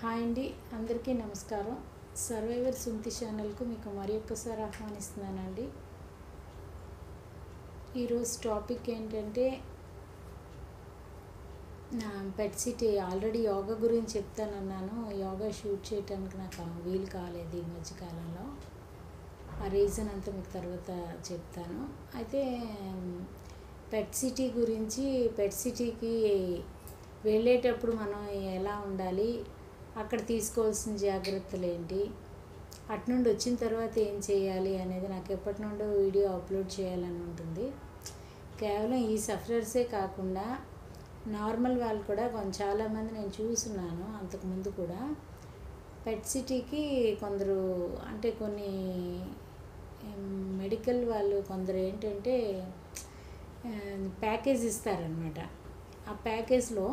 hi అండి అందరికీ నమస్కారం సర్వైవర్ సుమతి ఛానల్కు మీకు మరి ఒక్కసారి ఆహ్వానిస్తున్నానండి ఈరోజు టాపిక్ ఏంటంటే నా పెట్ సిటీ ఆల్రెడీ యోగా గురించి చెప్తానన్నాను యోగా షూట్ చేయడానికి నాకు వీలు కాలేదు ఈ మధ్యకాలంలో ఆ రీజన్ అంతా మీకు తర్వాత చెప్తాను అయితే పెట్ సిటీ గురించి పెట్ సిటీకి వెళ్ళేటప్పుడు మనం ఎలా ఉండాలి అక్కడ తీసుకోవాల్సిన జాగ్రత్తలు ఏంటి అటు నుండి వచ్చిన తర్వాత ఏం చేయాలి అనేది నాకు ఎప్పటి నుండో వీడియో అప్లోడ్ చేయాలని ఉంటుంది కేవలం ఈ సఫరర్సే కాకుండా నార్మల్ వాళ్ళు కూడా కొంచెం చాలామంది నేను చూస్తున్నాను అంతకుముందు కూడా పెట్ సిటీకి కొందరు అంటే కొన్ని మెడికల్ వాళ్ళు కొందరు ఏంటంటే ప్యాకేజ్ ఇస్తారనమాట ఆ ప్యాకేజ్లో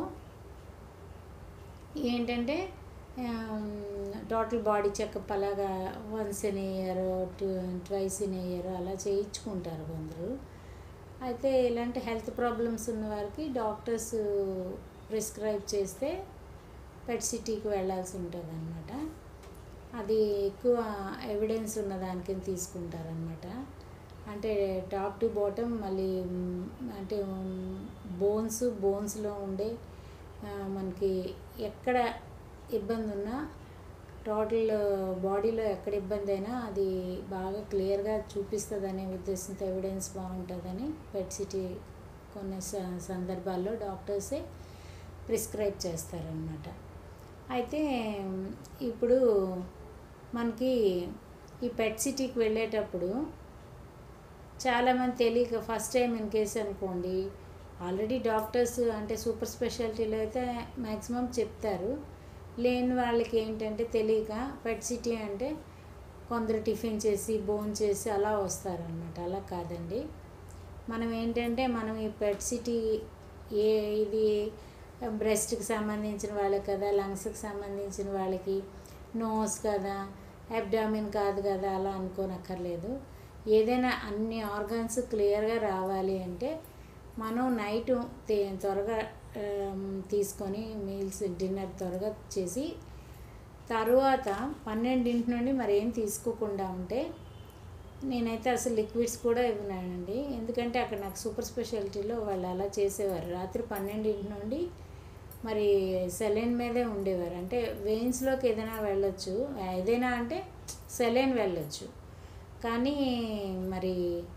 ఏంటంటే టోటల్ బాడీ చెకప్ అలాగా once in year to twice in year అలా చేయించుకుంటారు కొందరు అయితే ఇలాంటి హెల్త్ ప్రాబ్లమ్స్ ఉన్న వారికి డాక్టర్స్ ప్రిస్క్రైబ్ చేస్తే పెట్ సిటీకి వెళ్ళాల్సి ఉంటుంది అనమాట అది ఎక్కువ ఎవిడెన్స్ ఉన్న దానికి తీసుకుంటారనమాట అంటే టాప్ టు బాటమ్ మళ్ళీ అంటే బోన్స్ బోన్స్లో ఉండే మనకి ఎక్కడ ఇబ్బంది ఉన్నా టోటల్ బాడీలో ఎక్కడ ఇబ్బంది అయినా అది బాగా క్లియర్గా చూపిస్తుంది అనే ఉద్దేశంతో ఎవిడెన్స్ బాగుంటుందని పెట్ సిటీ కొన్ని సందర్భాల్లో డాక్టర్సే ప్రిస్క్రైబ్ చేస్తారనమాట అయితే ఇప్పుడు మనకి ఈ పెట్ సిటీకి వెళ్ళేటప్పుడు చాలామంది తెలియక ఫస్ట్ టైం ఇన్ కేసు అనుకోండి ఆల్రెడీ డాక్టర్స్ అంటే సూపర్ స్పెషాలిటీలో అయితే మ్యాక్సిమం చెప్తారు లేని వాళ్ళకి ఏంటంటే తెలియక పెట్ సిటీ అంటే కొందరు టిఫిన్ చేసి బోన్ చేసి అలా వస్తారనమాట అలా కాదండి మనం ఏంటంటే మనం ఈ పెట్ సిటీ ఏ ఇది బ్రెస్ట్కి సంబంధించిన వాళ్ళకి కదా లంగ్స్కి సంబంధించిన వాళ్ళకి నోస్ కదా అబ్డామిన్ కాదు కదా అలా అనుకోనక్కర్లేదు ఏదైనా అన్ని ఆర్గాన్స్ క్లియర్గా రావాలి అంటే మనం నైట్ త్వరగా తీసుకొని మీల్స్ డిన్నర్ త్వరగా చేసి తర్వాత పన్నెండింటి నుండి మరి ఏం తీసుకోకుండా ఉంటే నేనైతే అసలు లిక్విడ్స్ కూడా ఇవ్వనండి ఎందుకంటే అక్కడ నాకు సూపర్ స్పెషాలిటీలో వాళ్ళు అలా చేసేవారు రాత్రి పన్నెండింటి నుండి మరి సెలైన్ మీదే ఉండేవారు అంటే వెయిన్స్లోకి ఏదైనా వెళ్ళొచ్చు ఏదైనా అంటే సెలైన్ వెళ్ళొచ్చు కానీ మరి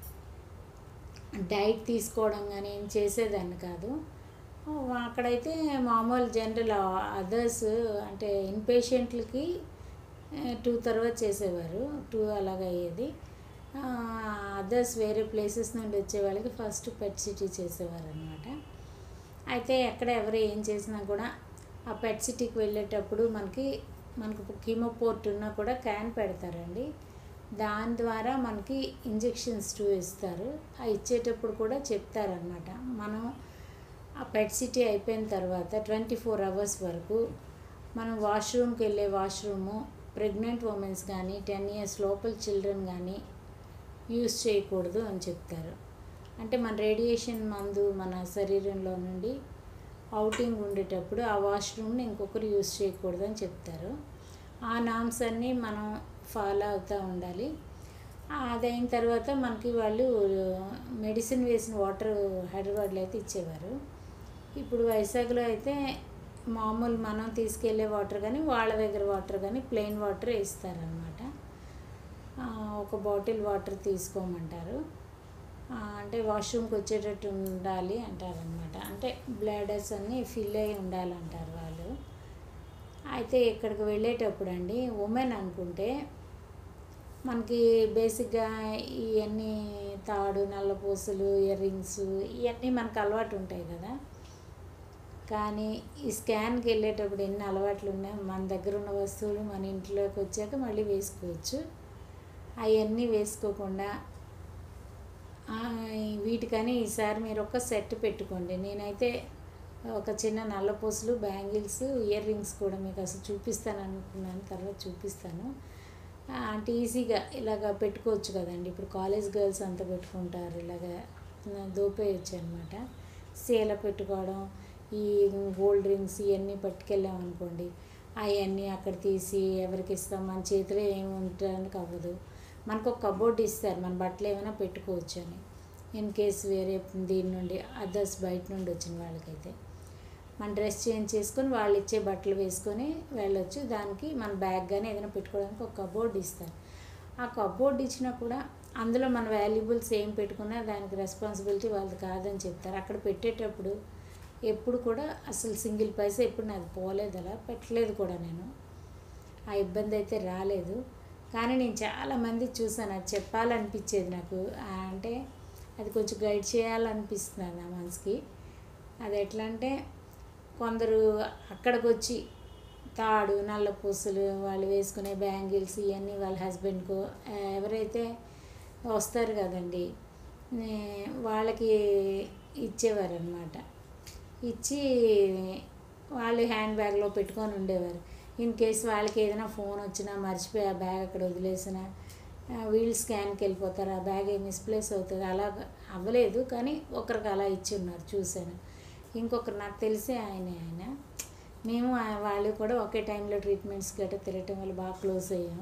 డైట్ తీసుకోవడం కానీ ఏం చేసేదాన్ని కాదు అక్కడైతే మామూలు జనరల్ అదర్స్ అంటే ఇన్పేషెంట్లకి టూ తర్వాత చేసేవారు టూ అలాగ అయ్యేది అదర్స్ వేరే ప్లేసెస్ నుండి వచ్చే వాళ్ళకి ఫస్ట్ పెట్ సిటీ చేసేవారు అనమాట అయితే ఎక్కడ ఎవరు ఏం చేసినా కూడా ఆ పెట్ సిటీకి వెళ్ళేటప్పుడు మనకి మనకు కీమో పోర్ట్ ఉన్నా కూడా క్యాన్ పెడతారండి దాని ద్వారా మనకి ఇంజెక్షన్స్ టూ ఇస్తారు ఆ ఇచ్చేటప్పుడు కూడా చెప్తారనమాట మనం ఆ పెట్ సిటీ అయిపోయిన తర్వాత ట్వంటీ ఫోర్ అవర్స్ వరకు మనం వాష్రూమ్కి వెళ్ళే వాష్రూము ప్రెగ్నెంట్ ఉమెన్స్ కానీ టెన్ ఇయర్స్ లోపల చిల్డ్రన్ కానీ యూస్ చేయకూడదు అని చెప్తారు అంటే మన రేడియేషన్ మందు మన శరీరంలో నుండి అవుటింగ్ ఉండేటప్పుడు ఆ వాష్రూమ్ని ఇంకొకరు యూస్ చేయకూడదు అని చెప్తారు ఆ నామ్స్ అన్నీ మనం ఫాలో అవుతూ ఉండాలి అదైన తర్వాత మనకి వాళ్ళు మెడిసిన్ వేసిన వాటర్ హైదరాబాద్లో అయితే ఇచ్చేవారు ఇప్పుడు వైజాగ్లో అయితే మామూలు మనం తీసుకెళ్ళే వాటర్ కానీ వాళ్ళ దగ్గర వాటర్ కానీ ప్లెయిన్ వాటర్ ఇస్తారనమాట ఒక బాటిల్ వాటర్ తీసుకోమంటారు అంటే వాష్రూమ్కి వచ్చేటట్టు ఉండాలి అంటారనమాట అంటే బ్లాడర్స్ అన్నీ ఫిల్ అయి ఉండాలంటారు వాళ్ళు అయితే ఇక్కడికి వెళ్ళేటప్పుడు అండి ఉమెన్ అనుకుంటే మనకి బేసిక్గా ఇవన్నీ తాడు నల్లపూసలు ఇయర్ రింగ్స్ ఇవన్నీ మనకు అలవాటు ఉంటాయి కదా కానీ ఈ స్కాన్కి వెళ్ళేటప్పుడు ఎన్ని అలవాట్లు ఉన్నాయి మన దగ్గర ఉన్న వస్తువులు మన ఇంట్లోకి వచ్చాక మళ్ళీ వేసుకోవచ్చు అవన్నీ వేసుకోకుండా వీటికని ఈసారి మీరు ఒక సెట్ పెట్టుకోండి నేనైతే ఒక చిన్న నల్లపూసలు బ్యాంగిల్స్ ఇయర్ రింగ్స్ కూడా మీకు అసలు చూపిస్తాను అనుకున్నాను తర్వాత చూపిస్తాను అంటే ఈజీగా ఇలాగ పెట్టుకోవచ్చు కదండి ఇప్పుడు కాలేజ్ గర్ల్స్ అంతా పెట్టుకుంటారు ఇలాగ దోపేయచ్చు అనమాట సీల పెట్టుకోవడం ఈ గోల్డ్ రింగ్స్ ఇవన్నీ పట్టుకెళ్ళాం అనుకోండి అవన్నీ అక్కడ తీసి ఎవరికి ఇస్తాం మన చేతిలో ఏమి ఉండడానికి అవ్వదు మనకు ఒక కబోర్డ్ ఇస్తారు మన బట్టలు ఏమైనా పెట్టుకోవచ్చు అని ఇన్ కేస్ వేరే దీని నుండి అదర్స్ బయట నుండి వచ్చిన వాళ్ళకైతే మన డ్రెస్ చేంజ్ చేసుకొని వాళ్ళు ఇచ్చే బట్టలు వేసుకొని వెళ్ళొచ్చు దానికి మన బ్యాగ్ కానీ ఏదైనా పెట్టుకోవడానికి ఒక కబోర్డ్ ఇస్తారు ఆ కబోర్డ్ ఇచ్చినా కూడా అందులో మన వాల్యుబుల్స్ ఏం పెట్టుకున్నా దానికి రెస్పాన్సిబిలిటీ వాళ్ళది కాదని చెప్తారు అక్కడ పెట్టేటప్పుడు ఎప్పుడు కూడా అసలు సింగిల్ పైసా ఎప్పుడు నాది పోలేదు అలా పెట్టలేదు కూడా నేను ఆ ఇబ్బంది అయితే రాలేదు కానీ నేను చాలామంది చూసాను అది చెప్పాలనిపించేది నాకు ఆ, అంటే అది కొంచెం గైడ్ చేయాలనిపిస్తుంది నా మనసుకి అది ఎట్లా అంటే కొందరు అక్కడికి వచ్చి తాడు నల్ల పూసలు వాళ్ళు వేసుకునే బ్యాంగిల్స్ ఇవన్నీ వాళ్ళ హస్బెండ్కు ఎవరైతే వస్తారు కదండి నే- వాళ్ళకి ఇచ్చేవారు అనమాట ఇచ్చి వాళ్ళు హ్యాండ్ బ్యాగ్లో పెట్టుకొని ఉండేవారు ఇన్ కేస్ వాళ్ళకి ఏదైనా ఫోన్ వచ్చినా మర్చిపోయి ఆ బ్యాగ్ అక్కడ వదిలేసిన వీల్ స్కాన్కి వెళ్ళిపోతారు ఆ బ్యాగ్ మిస్ప్లేస్ అవుతుంది అలా అవ్వలేదు కానీ ఒకరికి అలా ఇచ్చి ఉన్నారు చూశాను ఇంకొకరు నాకు తెలిసి ఆయన ఆయన మేము ఆ- వాళ్ళు కూడా ఒకే టైంలో ట్రీట్మెంట్స్ గట్రా తిరగటం వల్ల బాగా క్లోజ్ అయ్యాం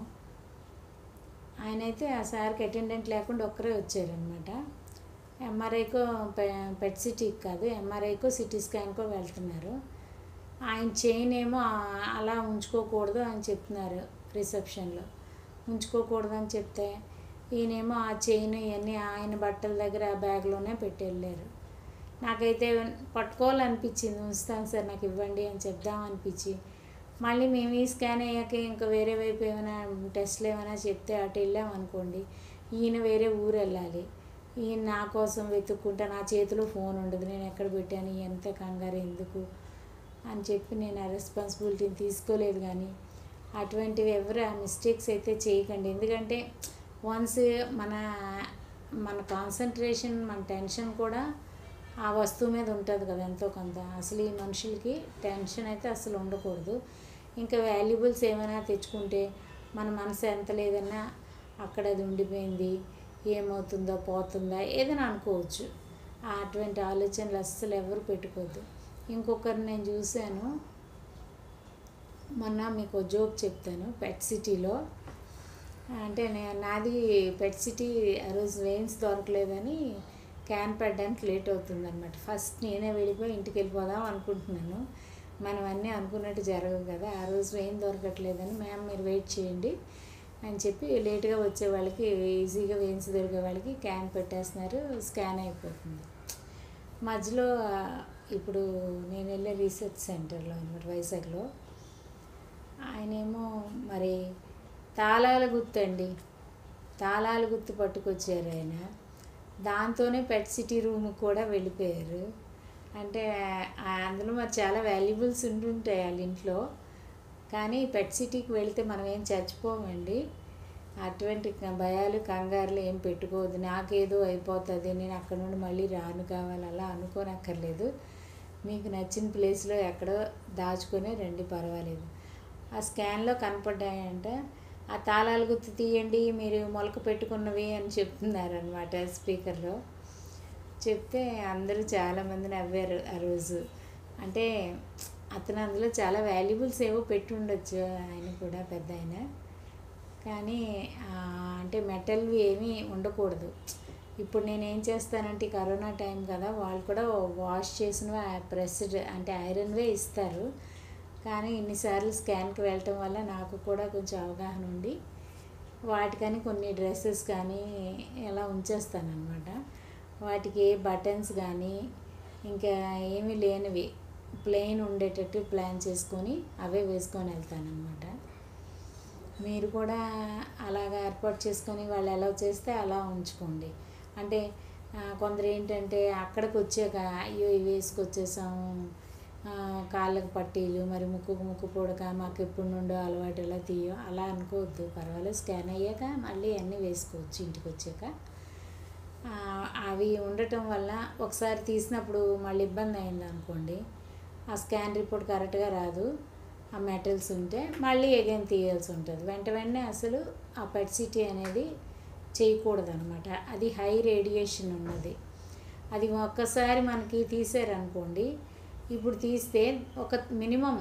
ఆయన అయితే ఆ సార్కి అటెండెంట్ లేకుండా ఒక్కరే వచ్చారనమాట ఎంఆర్ఐకో పెట్ సిటీకి కాదు ఎంఆర్ఐకో సిటీ స్కాన్కో వెళ్తున్నారు ఆయన చైన్ ఏమో ఆ- అలా ఉంచుకోకూడదు అని చెప్తున్నారు రిసెప్షన్లో ఉంచుకోకూడదు అని చెప్తే ఈయనేమో ఆ చైన్ ఇవన్నీ ఆయన బట్టల దగ్గర ఆ బ్యాగ్లోనే పెట్టి వెళ్ళారు నాకైతే పట్టుకోవాలనిపించింది ఉంచుతాను సార్ నాకు ఇవ్వండి అని చెప్దాం అనిపించి మళ్ళీ మేము ఈ స్కాన్ అయ్యాక ఇంకా వేరే వైపు ఏమైనా టెస్ట్లు ఏమైనా చెప్తే అటు వెళ్ళాం అనుకోండి ఈయన వేరే ఊరు వెళ్ళాలి ఈయన నా కోసం వెతుక్కుంటా నా చేతిలో ఫోన్ ఉండదు నేను ఎక్కడ పెట్టాను ఎంత కంగారు ఎందుకు అని చెప్పి నేను ఆ రెస్పాన్సిబిలిటీని తీసుకోలేదు కానీ అటువంటివి ఎవరు ఆ మిస్టేక్స్ అయితే చేయకండి ఎందుకంటే వన్స్ మన మన కాన్సన్ట్రేషన్ మన టెన్షన్ కూడా ఆ వస్తువు మీద ఉంటుంది కదా ఎంతో కొంత అసలు ఈ మనుషులకి టెన్షన్ అయితే అసలు ఉండకూడదు ఇంకా వాల్యుబుల్స్ ఏమైనా తెచ్చుకుంటే మన మనసు ఎంత లేదన్నా అక్కడ అది ఉండిపోయింది ఏమవుతుందో పోతుందా ఏదైనా అనుకోవచ్చు ఆ అటువంటి ఆలోచనలు అస్సలు ఎవరు పెట్టుకోవద్దు ఇంకొకరిని నేను చూశాను మొన్న మీకు జోక్ చెప్తాను పెట్ సిటీలో అంటే నే- నాది పెట్ సిటీ ఆ రోజు వెయిన్స్ దొరకలేదని క్యాన్ పెట్టడానికి లేట్ అవుతుంది అనమాట ఫస్ట్ నేనే వెళ్ళిపోయి ఇంటికి వెళ్ళిపోదాం అనుకుంటున్నాను మనం అన్నీ అనుకున్నట్టు జరగవు కదా ఆ రోజు వెయిన్ దొరకట్లేదని మ్యామ్ మీరు వెయిట్ చేయండి అని చెప్పి లేట్గా వచ్చే వాళ్ళకి ఈజీగా వెయిన్స్ దొరికే వాళ్ళకి క్యాన్ పెట్టేస్తున్నారు స్కాన్ అయిపోతుంది మధ్యలో ఆ, ఇప్పుడు నేను వెళ్ళే రీసెర్చ్ సెంటర్లో అనమాట వైజాగ్లో ఆయనేమో మరి తాళాల గుర్తు అండి తాళాల గుర్తు పట్టుకొచ్చారు ఆయన దాంతోనే పెట్ సిటీ రూమ్ కూడా వెళ్ళిపోయారు అంటే ఆ- అందులో మరి చాలా వాల్యుబుల్స్ ఉంటుంటాయి వాళ్ళ ఇంట్లో కానీ పెట్ సిటీకి వెళ్తే మనం ఏం చచ్చిపోమండి అటువంటి క- భయాలు కంగారులు ఏం పెట్టుకోవద్దు నాకేదో అయిపోతుంది నేను అక్కడ నుండి మళ్ళీ రాను కావాలి అలా అనుకోనక్కర్లేదు మీకు నచ్చిన ప్లేస్లో ఎక్కడో దాచుకొని రండి పర్వాలేదు ఆ స్కాన్లో కనపడ్డాయంట ఆ తాళాలు గుర్తు తీయండి మీరు మొలక పెట్టుకున్నవి అని చెప్తున్నారు అనమాట స్పీకర్లో చెప్తే అందరూ చాలామంది నవ్వారు ఆ రోజు అంటే అతను అందులో చాలా వాల్యుబుల్స్ ఏవో పెట్టి ఉండొచ్చు ఆయన కూడా పెద్ద ఆయన కానీ ఆ, అంటే మెటల్వి ఏమీ ఉండకూడదు ఇప్పుడు నేను ఏం చేస్తానంటే ఈ కరోనా టైం కదా వాళ్ళు కూడా వాష్ చేసిన ప్రెస్డ్ అంటే ఐరన్వే ఇస్తారు కానీ ఇన్నిసార్లు స్కాన్కి వెళ్ళటం వల్ల నాకు కూడా కొంచెం అవగాహన ఉండి వాటికని కొన్ని డ్రెస్సెస్ కానీ ఎలా ఉంచేస్తానమాట వాటికి ఏ బటన్స్ కానీ ఇంకా ఏమీ లేనివి ప్లెయిన్ ఉండేటట్టు ప్లాన్ చేసుకొని అవే వేసుకొని వెళ్తానమాట మీరు కూడా అలాగా ఏర్పాటు చేసుకొని వాళ్ళు ఎలా చేస్తే అలా ఉంచుకోండి అంటే ఆ, కొందరు ఏంటంటే అక్కడికి వచ్చాక అయ్యో ఇవి వేసుకొచ్చేసాము ఆ, కాళ్ళకు పట్టీలు మరి ముక్కుకు ముక్కు పొడక మాకు ఎప్పుడు నుండో అలవాటు ఎలా తీయో అలా అనుకోవద్దు పర్వాలేదు స్కాన్ అయ్యాక మళ్ళీ అన్నీ వేసుకోవచ్చు ఇంటికి వచ్చాక ఆ, అవి ఉండటం వల్ల ఒకసారి తీసినప్పుడు మళ్ళీ ఇబ్బంది అయింది అనుకోండి ఆ స్కాన్ రిపోర్ట్ కరెక్ట్గా రాదు ఆ మెటల్స్ ఉంటే మళ్ళీ అగైన్ తీయాల్సి ఉంటుంది వెంట వెంటనే అసలు ఆ పెట్ సిటీ అనేది చేయకూడదు అనమాట అది హై రేడియేషన్ ఉన్నది అది ఒక్కసారి మనకి తీసారనుకోండి ఇప్పుడు తీస్తే ఒక మినిమం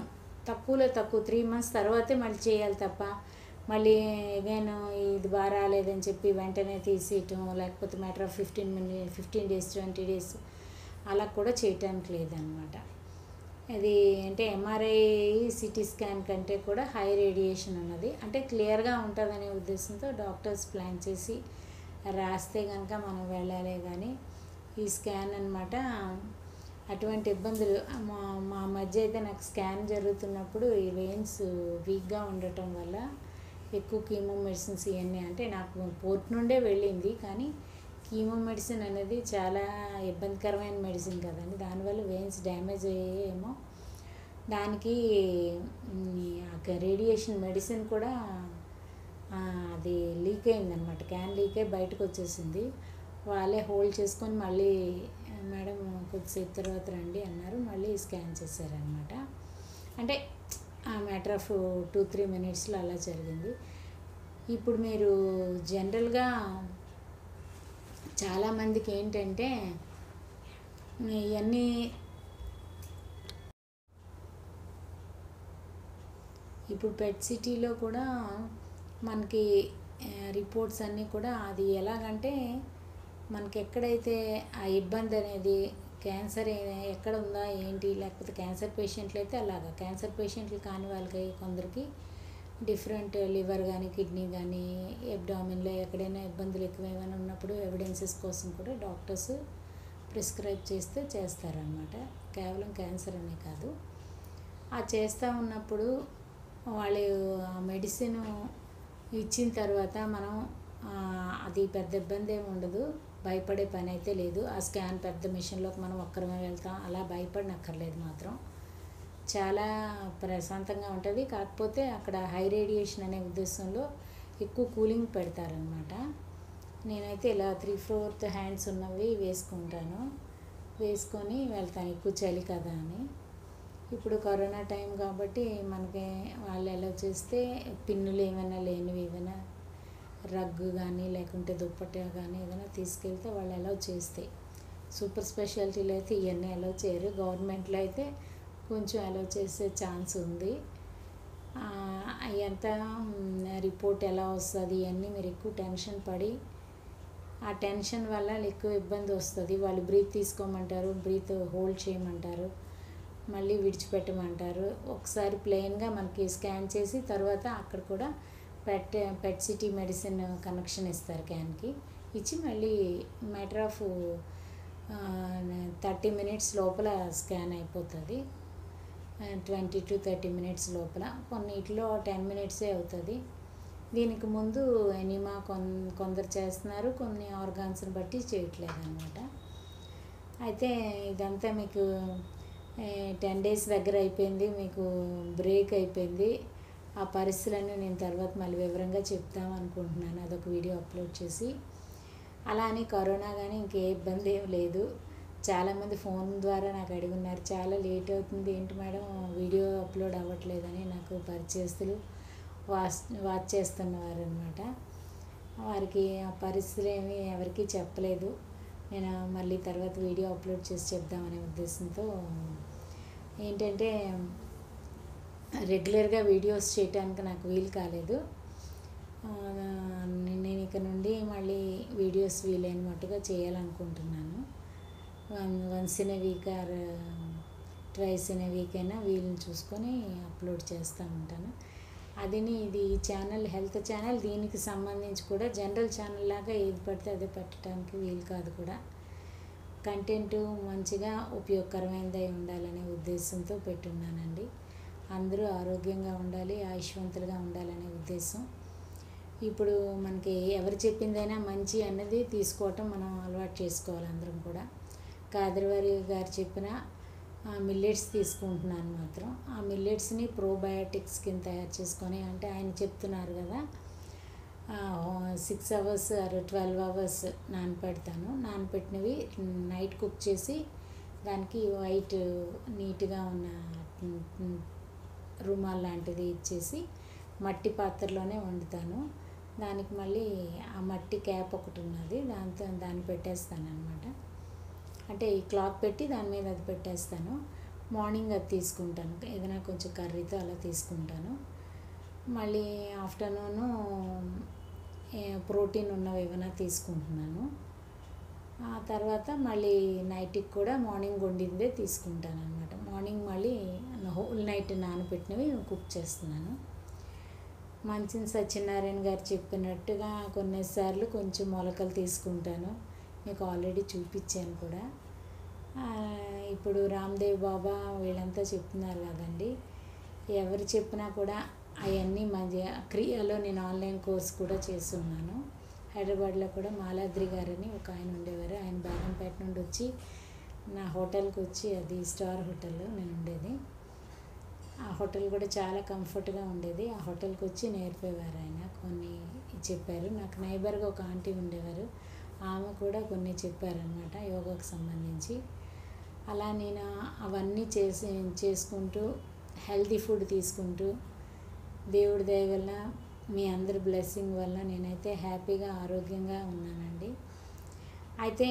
తక్కువలో తక్కువ త్రీ మంత్స్ తర్వాతే మళ్ళీ చేయాలి తప్ప మళ్ళీ అగైన్ ఇది బాగా రాలేదని చెప్పి వెంటనే తీసేయటం లేకపోతే matter of fifteen minute fifteen days twenty days అలా కూడా చేయటానికి లేదనమాట అది అంటే ఎంఆర్ఐ సిటీ స్కాన్ కంటే కూడా హై రేడియేషన్ ఉన్నది అంటే క్లియర్గా ఉంటుందనే ఉద్దేశంతో డాక్టర్స్ ప్లాన్ చేసి రాస్తే కనుక మనం వెళ్ళాలి కానీ ఈ స్కాన్ అనమాట అటువంటి ఇబ్బందులు మా మా మధ్య అయితే నాకు స్కాన్ జరుగుతున్నప్పుడు ఈ వెయిన్స్ వీక్గా ఉండటం వల్ల ఎక్కువ కీమో మెడిసిన్స్ ఇవన్నీ అంటే నాకు పోర్ట్ నుండే వెళ్ళింది కానీ కీమో మెడిసిన్ అనేది చాలా ఇబ్బందికరమైన మెడిసిన్ కదండి దానివల్ల వెయిన్స్ డ్యామేజ్ అయ్యేమో దానికి రేడియేషన్ మెడిసిన్ కూడా ఆ, అది లీక్ అయిందనమాట క్యాన్ లీక్ అయి బయటకు వచ్చేసింది వాళ్ళే హోల్డ్ చేసుకొని మళ్ళీ మేడం కొద్దిసేపు తర్వాత రండి అన్నారు మళ్ళీ స్కాన్ చేశారనమాట అంటే ఆ మ్యాటర్ ఆఫ్ టూ త్రీ మినిట్స్లో అలా జరిగింది ఇప్పుడు మీరు జనరల్గా చాలామందికి ఏంటంటే ఇవన్నీ ఇప్పుడు పెట్ సిటీలో కూడా మనకి రిపోర్ట్స్ అన్నీ కూడా అది ఎలాగంటే మనకి ఎక్కడైతే ఆ ఇబ్బంది అనేది క్యాన్సర్ ఏ- ఎక్కడ ఉందా ఏంటి లేకపోతే క్యాన్సర్ పేషెంట్లు అయితే అలాగా క్యాన్సర్ పేషెంట్లు కాని వాళ్ళకి కొందరికి డిఫరెంట్ లివర్ కానీ కిడ్నీ కానీ ఎబ్డామిన్లో ఎక్కడైనా ఇబ్బందులు ఎక్కువ ఏమైనా ఉన్నప్పుడు ఎవిడెన్సెస్ కోసం కూడా డాక్టర్స్ ప్రిస్క్రైబ్ చేస్తే చేస్తారనమాట కేవలం క్యాన్సర్ అనే కాదు ఆ చేస్తూ ఉన్నప్పుడు వాళ్ళు ఆ మెడిసిన్ ఇచ్చిన తర్వాత మనం ఆ, అది పెద్ద ఇబ్బంది ఏమి ఉండదు భయపడే పని అయితే లేదు ఆ స్కాన్ పెద్ద మిషన్లోకి మనం ఒక్కరమే వెళ్తాం అలా భయపడనక్కర్లేదు మాత్రం చాలా ప్రశాంతంగా ఉంటుంది కాకపోతే అక్కడ హై రేడియేషన్ అనే ఉద్దేశంలో ఎక్కువ కూలింగ్ పెడతారనమాట నేనైతే ఇలా త్రీ ఫోర్త్ హ్యాండ్స్ ఉన్నవి వేసుకుంటాను వేసుకొని వెళ్తాను ఎక్కువ చలి కదా అని ఇప్పుడు కరోనా టైం కాబట్టి మనకి వాళ్ళు ఎలా చేస్తే పిన్నులు ఏమైనా లేనివి ఏమైనా రగ్గు కానీ లేకుంటే దుప్పట కానీ ఏదైనా తీసుకెళ్తే వాళ్ళు అలౌ చేస్తాయి సూపర్ స్పెషాలిటీలో అయితే ఇవన్నీ అలౌ చేయరు గవర్నమెంట్లో అయితే కొంచెం అలౌ చేసే ఛాన్స్ ఉంది ఎంత రిపోర్ట్ ఎలా వస్తుంది ఇవన్నీ మీరు ఎక్కువ టెన్షన్ పడి ఆ టెన్షన్ వల్ల ఎక్కువ ఇబ్బంది వస్తుంది వాళ్ళు బ్రీత్ తీసుకోమంటారు బ్రీత్ హోల్డ్ చేయమంటారు మళ్ళీ విడిచిపెట్టమంటారు ఒకసారి ప్లెయిన్గా మనకి స్కాన్ చేసి తర్వాత అక్కడ కూడా PET PET CT medicine connection ఇస్తారు క్యాన్కి ఇచ్చి మళ్ళీ మ్యాటర్ ఆఫ్ థర్టీ మినిట్స్ లోపల స్కాన్ అయిపోతుంది ట్వంటీ టు థర్టీ మినిట్స్ లోపల కొన్నిటిలో టెన్ మినిట్సే అవుతుంది దీనికి ముందు ఎనిమా కొన్ కొందరు చేస్తున్నారు కొన్ని ఆర్గాన్స్ని బట్టి చేయట్లేదు అనమాట అయితే ఇదంతా మీకు టెన్ డేస్ దగ్గర అయిపోయింది మీకు బ్రేక్ అయిపోయింది ఆ పరిస్థితులన్నీ నేను తర్వాత మళ్ళీ వివరంగా చెప్తాం అనుకుంటున్నాను అదొక వీడియో అప్లోడ్ చేసి అలా అని కరోనా కానీ ఇంకే ఇబ్బంది ఏం లేదు చాలామంది ఫోన్ ద్వారా నాకు అడిగి ఉన్నారు చాలా లేట్ అవుతుంది ఏంటి మేడం వీడియో అప్లోడ్ అవ్వట్లేదని నాకు పరిచయస్తులు వాచ్ వాచ్ చేస్తున్నవారు అనమాట వారికి ఆ పరిస్థితులు ఏమి ఎవరికీ చెప్పలేదు నేను మళ్ళీ తర్వాత వీడియో అప్లోడ్ చేసి చెప్దామనే ఉద్దేశంతో ఏంటంటే రెగ్యులర్గా వీడియోస్ చేయడానికి నాకు వీలు కాలేదు ఆ, నేను ఇక నుండి మళ్ళీ వీడియోస్ వీలైన మట్టుగా చేయాలనుకుంటున్నాను one once in a week or twice in a week అయినా వీలుని చూసుకొని అప్లోడ్ చేస్తూ ఉంటాను అదిని ఇది ఛానల్ హెల్త్ ఛానల్ దీనికి సంబంధించి కూడా జనరల్ ఛానల్ లాగా ఏది పడితే అదే పెట్టడానికి వీలు కాదు కూడా కంటెంట్ మంచిగా ఉపయోగకరమైనదై ఉండాలనే ఉద్దేశంతో పెట్టున్నానండి అందరూ ఆరోగ్యంగా ఉండాలి ఆయుష్వంతులుగా ఉండాలనే ఉద్దేశం ఇప్పుడు మనకి ఎవరు చెప్పిందైనా మంచి అన్నది తీసుకోవటం మనం అలవాటు చేసుకోవాలి అందరం కూడా కాదరవారి గారు చెప్పిన మిల్లెట్స్ తీసుకుంటున్నాను మాత్రం ఆ మిల్లెట్స్ని ప్రోబయాటిక్స్ కింద తయారు చేసుకొని అంటే ఆయన చెప్తున్నారు కదా six hours or twelve hours నానపెడతాను నానపెట్టినవి నైట్ కుక్ చేసి దానికి వైట్ నీట్గా ఉన్న రుమాల్ లాంటిది ఇచ్చేసి మట్టి పాత్రలోనే వండుతాను దానికి మళ్ళీ ఆ మట్టి క్యాప్ ఒకటి ఉన్నది దాంతో దాన్ని పెట్టేస్తాను అనమాట అంటే ఈ క్లాత్ పెట్టి దాని మీద అది పెట్టేస్తాను మార్నింగ్ అది తీసుకుంటాను ఏదైనా కొంచెం కర్రీతో అలా తీసుకుంటాను మళ్ళీ ఆఫ్టర్నూను ప్రోటీన్ ఉన్నవి ఏమైనా తీసుకుంటున్నాను ఆ తర్వాత మళ్ళీ నైట్కి కూడా మార్నింగ్ వండిందే తీసుకుంటాను అనమాట మార్నింగ్ మళ్ళీ హోల్ నైట్ నానబెట్టినవి కుక్ చేస్తున్నాను మంచిని సత్యనారాయణ గారు చెప్పినట్టుగా కొన్నిసార్లు కొంచెం మొలకలు తీసుకుంటాను మీకు ఆల్రెడీ చూపించాను కూడా ఆ, ఇప్పుడు రామ్దేవ్ బాబా వీళ్ళంతా చెప్తున్నారు కదండి ఎవరు చెప్పినా కూడా అవన్నీ మంచి క్రియాలో నేను ఆన్లైన్ కోర్స్ కూడా చేస్తున్నాను హైదరాబాద్లో కూడా మాలాద్రి గారని ఒక ఆయన ఉండేవారు ఆయన బేగంపేట నుండి వచ్చి నా హోటల్కి వచ్చి అది స్టార్ హోటల్లో నేను ఉండేది ఆ హోటల్ కూడా చాలా కంఫర్ట్గా ఉండేది ఆ హోటల్కి వచ్చి నేర్పేవారు ఆయన కొన్ని చెప్పారు నాకు నైబర్గా ఒక ఆంటీ ఉండేవారు ఆమె కూడా కొన్ని చెప్పారనమాట యోగాకు సంబంధించి అలా నేను అవన్నీ చేసి చేసుకుంటూ హెల్తీ ఫుడ్ తీసుకుంటూ దేవుడి దయ వల్ల మీ అందరి బ్లెస్సింగ్ వల్ల నేనైతే హ్యాపీగా ఆరోగ్యంగా ఉన్నానండి అయితే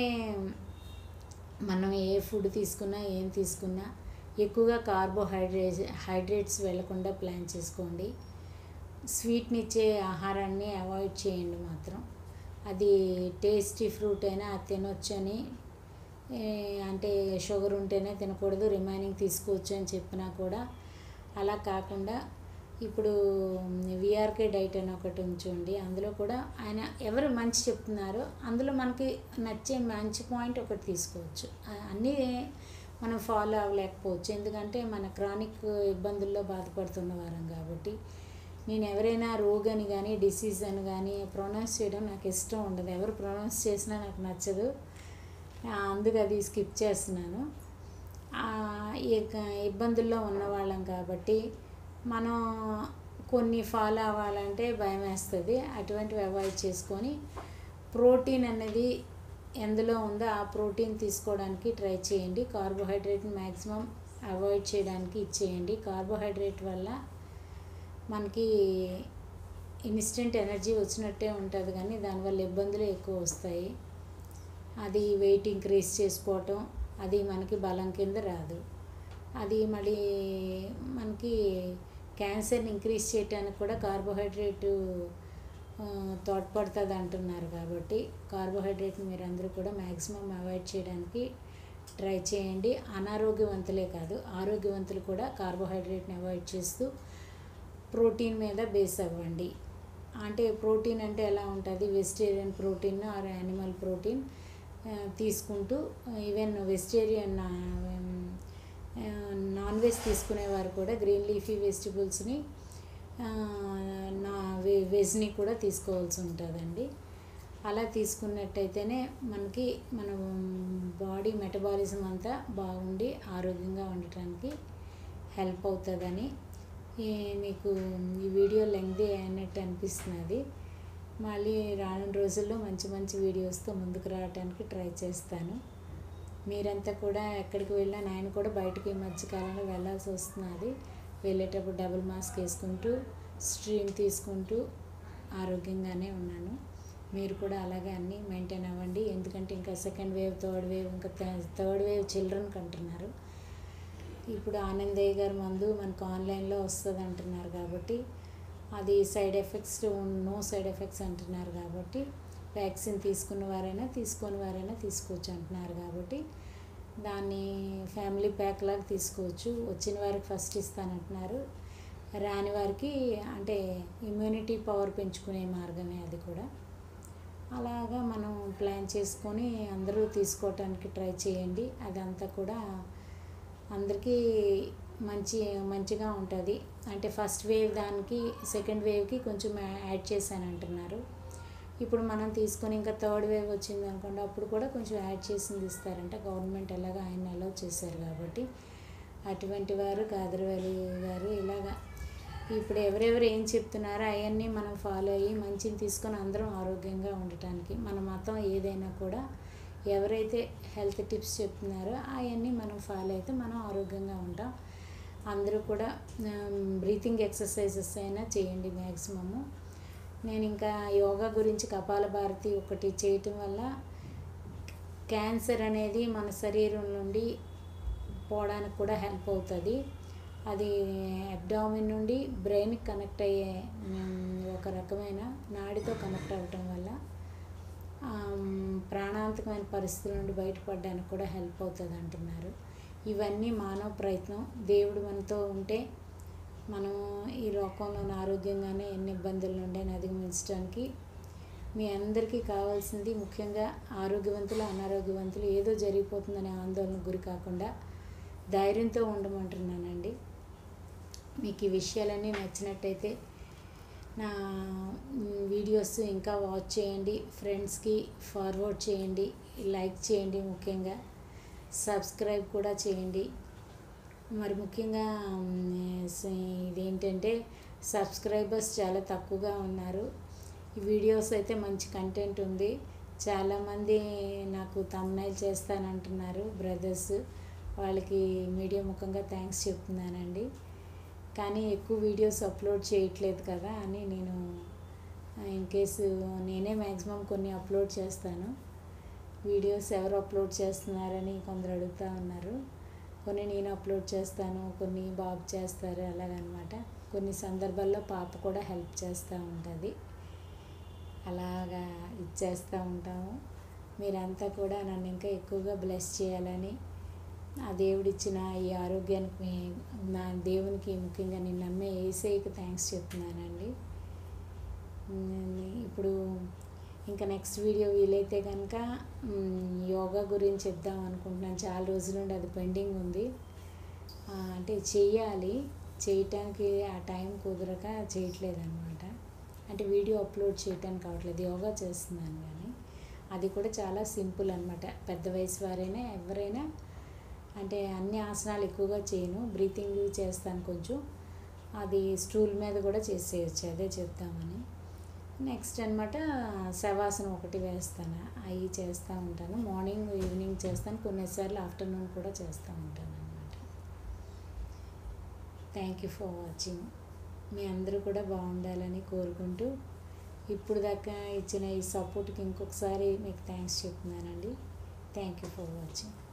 మనం ఏ ఫుడ్ తీసుకున్నా ఏం తీసుకున్నా ఎక్కువగా కార్బోహైడ్రేట్స్ హైడ్రేట్స్ వెళ్లకుండా ప్లాన్ చేసుకోండి స్వీట్ని ఇచ్చే ఆహారాన్ని అవాయిడ్ చేయండి మాత్రం అది టేస్టీ ఫ్రూట్ అయినా అది తినొచ్చు అని ఏ, అంటే షుగర్ ఉంటేనే తినకూడదు రిమైనింగ్ తీసుకోవచ్చు అని చెప్పినా కూడా అలా కాకుండా ఇప్పుడు విఆర్కే డైట్ అని ఒకటి ఉంచండి అందులో కూడా ఆయన ఎవరు మంచి చెప్తున్నారో అందులో మనకి నచ్చే మంచి పాయింట్ ఒకటి తీసుకోవచ్చు ఆ- అన్నీ మనం ఫాలో అవ్వలేకపోవచ్చు ఎందుకంటే మన క్రానిక్ ఇబ్బందుల్లో బాధపడుతున్న వారం కాబట్టి నేను ఎవరైనా రోగని కానీ డిసీజ్ అని కానీ ప్రొనౌన్స్ చేయడం నాకు ఇష్టం ఉండదు ఎవరు ప్రొనౌన్స్ చేసినా నాకు నచ్చదు ఆ, అందుకు అది స్కిప్ చేస్తున్నాను ఆ, ఈ యొక్క ఇబ్బందుల్లో ఉన్నవాళ్ళం కాబట్టి మనం కొన్ని ఫాలో అవ్వాలంటే భయం వేస్తుంది అటువంటివి అవాయిడ్ చేసుకొని ప్రోటీన్ అనేది ఎందులో ఉందో ఆ ప్రోటీన్ తీసుకోవడానికి ట్రై చేయండి కార్బోహైడ్రేట్ని మ్యాక్సిమం అవాయిడ్ చేయడానికి ఇచ్చేయండి కార్బోహైడ్రేట్ వల్ల మనకి ఇన్స్టెంట్ ఎనర్జీ వచ్చినట్టే ఉంటుంది కానీ దానివల్ల ఇబ్బందులు ఎక్కువ వస్తాయి అది వెయిట్ ఇంక్రీజ్ చేసుకోవటం అది మనకి బలం కింద రాదు అది మళ్ళీ మనకి క్యాన్సర్ని ఇంక్రీజ్ చేయడానికి కూడా కార్బోహైడ్రేట్ ఆ, తోడ్పడుతుంది అంటున్నారు కాబట్టి కార్బోహైడ్రేట్ని మీరు అందరూ కూడా మ్యాక్సిమం అవాయిడ్ చేయడానికి ట్రై చేయండి అనారోగ్యవంతులే కాదు ఆరోగ్యవంతులు కూడా కార్బోహైడ్రేట్ని అవాయిడ్ చేస్తూ ప్రోటీన్ మీద బేస్ అవ్వండి అంటే ప్రోటీన్ అంటే ఎలా ఉంటుంది vegetarian protein or animal protein ఆ, తీసుకుంటూ ఈవెన్ వెజిటేరియన్ నాన్ వెజ్ తీసుకునేవారు కూడా గ్రీన్ లీఫీ వెజిటబుల్స్ని నా వె- వెజ్ని కూడా తీసుకోవాల్సి ఉంటుందండి అలా తీసుకున్నట్టయితేనే మనకి మన బాడీ మెటబాలిజం అంతా బాగుండి ఆరోగ్యంగా ఉండటానికి హెల్ప్ అవుతుందని ఈ మీకు ఈ వీడియో లెంగ్ది అయినట్టు అనిపిస్తున్నది మళ్ళీ రానున్న రోజుల్లో మంచి మంచి వీడియోస్తో ముందుకు రావడానికి ట్రై చేస్తాను మీరంతా కూడా ఎక్కడికి వెళ్ళినా నేను కూడా బయటకు ఈ మధ్యకాలంలో వెళ్ళాల్సి వస్తున్నది వెళ్ళేటప్పుడు డబుల్ మాస్క్ వేసుకుంటూ స్ట్రీమ్ తీసుకుంటూ ఆరోగ్యంగానే ఉన్నాను మీరు కూడా అలాగే అన్నీ మెయింటైన్ అవ్వండి ఎందుకంటే ఇంకా సెకండ్ వేవ్ థర్డ్ వేవ్ ఇంకా థర్డ్ వేవ్ చిల్డ్రన్కి అంటున్నారు ఇప్పుడు ఆనందయ్య గారి మందు మనకు ఆన్లైన్లో వస్తుంది అంటున్నారు కాబట్టి అది side effects no side effects అంటున్నారు కాబట్టి వ్యాక్సిన్ తీసుకున్న వారైనా తీసుకొని వారైనా తీసుకోవచ్చు అంటున్నారు కాబట్టి దాన్ని ఫ్యామిలీ ప్యాక్ లాగా తీసుకోవచ్చు వచ్చిన వారికి ఫస్ట్ ఇస్తానంటున్నారు రాని వారికి అంటే ఇమ్యూనిటీ పవర్ పెంచుకునే మార్గమే అది కూడా అలాగా మనం ప్లాన్ చేసుకొని అందరూ తీసుకోవటానికి ట్రై చేయండి అదంతా కూడా అందరికీ మంచి మంచిగా ఉంటుంది అంటే ఫస్ట్ వేవ్ దానికి సెకండ్ వేవ్కి కొంచెం యాడ్ చేశాను అంటున్నారు ఇప్పుడు మనం తీసుకొని ఇంకా థర్డ్ వేవ్ వచ్చింది అనుకోండి అప్పుడు కూడా కొంచెం యాడ్ చేసింది ఇస్తారంట గవర్నమెంట్ ఎలాగ ఆయన అలౌ చేశారు కాబట్టి అటువంటి వారు కాదరవల్లి గారు ఇలాగా ఇప్పుడు ఎవరెవరు ఏం చెప్తున్నారో అవన్నీ మనం ఫాలో అయ్యి మంచిని తీసుకొని అందరం ఆరోగ్యంగా ఉండటానికి మన మతం ఏదైనా కూడా ఎవరైతే హెల్త్ టిప్స్ చెప్తున్నారో అవన్నీ మనం ఫాలో అయితే మనం ఆరోగ్యంగా ఉంటాం అందరూ కూడా బ్రీతింగ్ ఎక్సర్సైజెస్ అయినా చేయండి మ్యాక్సిమము నేను ఇంకా యోగా గురించి కపాల భారతి ఒకటి చేయటం వల్ల క్యాన్సర్ అనేది మన శరీరం నుండి పోవడానికి కూడా హెల్ప్ అవుతుంది అది అబ్డామిన్ నుండి బ్రెయిన్కి కనెక్ట్ అయ్యే మ్, ఒక రకమైన నాడితో కనెక్ట్ అవ్వటం వల్ల ఆమ్, ప్రాణాంతకమైన పరిస్థితుల నుండి బయటపడడానికి కూడా హెల్ప్ అవుతుంది అంటున్నారు ఇవన్నీ మానవ ప్రయత్నం దేవుడు మనతో ఉంటే మనం ఈ లోకంలో ఆరోగ్యంగానే ఎన్ని ఇబ్బందుల నుండి అధిగమించడానికి మీ అందరికీ కావాల్సింది ముఖ్యంగా ఆరోగ్యవంతులు అనారోగ్యవంతులు ఏదో జరిగిపోతుందనే ఆందోళన గురి కాకుండా ధైర్యంతో ఉండమంటున్నానండి మీకు ఈ విషయాలన్నీ నచ్చినట్టయితే నా మ్, వీడియోస్ ఇంకా వాచ్ చేయండి ఫ్రెండ్స్కి ఫార్వర్డ్ చేయండి లైక్ చేయండి ముఖ్యంగా సబ్స్క్రైబ్ కూడా చేయండి మరి ముఖ్యంగా మ్, స- ఇదేంటంటే సబ్స్క్రైబర్స్ చాలా తక్కువగా ఉన్నారు ఈ వీడియోస్ అయితే మంచి కంటెంట్ ఉంది చాలామంది నాకు తమ్నైల్ చేస్తానంటున్నారు బ్రదర్స్ వాళ్ళకి మీడియా ముఖంగా థ్యాంక్స్ చెప్తున్నానండి కానీ ఎక్కువ వీడియోస్ అప్లోడ్ చేయట్లేదు కదా అని నేను ఇన్ కేసు నేనే మ్యాక్సిమం కొన్ని అప్లోడ్ చేస్తాను వీడియోస్ ఎవరు అప్లోడ్ చేస్తున్నారని కొందరు అడుగుతూ ఉన్నారు కొన్ని నేను అప్లోడ్ చేస్తాను కొన్ని బాబు చేస్తారు అలాగనమాట కొన్ని సందర్భాల్లో పాప కూడా హెల్ప్ చేస్తూ ఉంటుంది అలాగా ఇచ్చేస్తూ ఉంటాము మీరంతా కూడా నన్ను ఇంకా ఎక్కువగా బ్లెస్ చేయాలని ఆ దేవుడిచ్చిన ఈ ఆరోగ్యానికి మీ- నా దేవునికి ముఖ్యంగా నేను నమ్మే ఏసైకి థ్యాంక్స్ చెప్తున్నానండి ఉమ్, ఇప్పుడు ఇంకా నెక్స్ట్ వీడియో వీలైతే కనుక ఉమ్, యోగా గురించి చెప్దాం అనుకుంటున్నాను చాలా రోజుల నుండి అది పెండింగ్ ఉంది ఆ, అంటే చెయ్యాలి చేయటానికి ఆ టైం కుదరక చేయట్లేదు అనమాట అంటే వీడియో అప్లోడ్ చేయటానికి అవ్వట్లేదు యోగా చేస్తున్నాను కానీ అది కూడా చాలా సింపుల్ అనమాట పెద్ద వయసు వారైనా ఎవరైనా అంటే అన్ని ఆసనాలు ఎక్కువగా చేయను బ్రీతింగ్ చేస్తాను కొంచెం అది స్టూల్ మీద కూడా చేసేయచ్చు అదే చెప్తామని నెక్స్ట్ అనమాట శవాసనం ఒకటి వేస్తాను అవి చేస్తూ ఉంటాను మార్నింగ్ ఈవినింగ్ చేస్తాను కొన్నిసార్లు ఆఫ్టర్నూన్ కూడా చేస్తూ ఉంటాను అనమాట థ్యాంక్ యూ ఫర్ వాచింగ్ మీ అందరూ కూడా బాగుండాలని కోరుకుంటూ ఇప్పుడు దాకా ఇచ్చిన ఈ సపోర్ట్కి ఇంకొకసారి మీకు థ్యాంక్స్ చెప్తున్నానండి థ్యాంక్ యూ ఫర్ వాచింగ్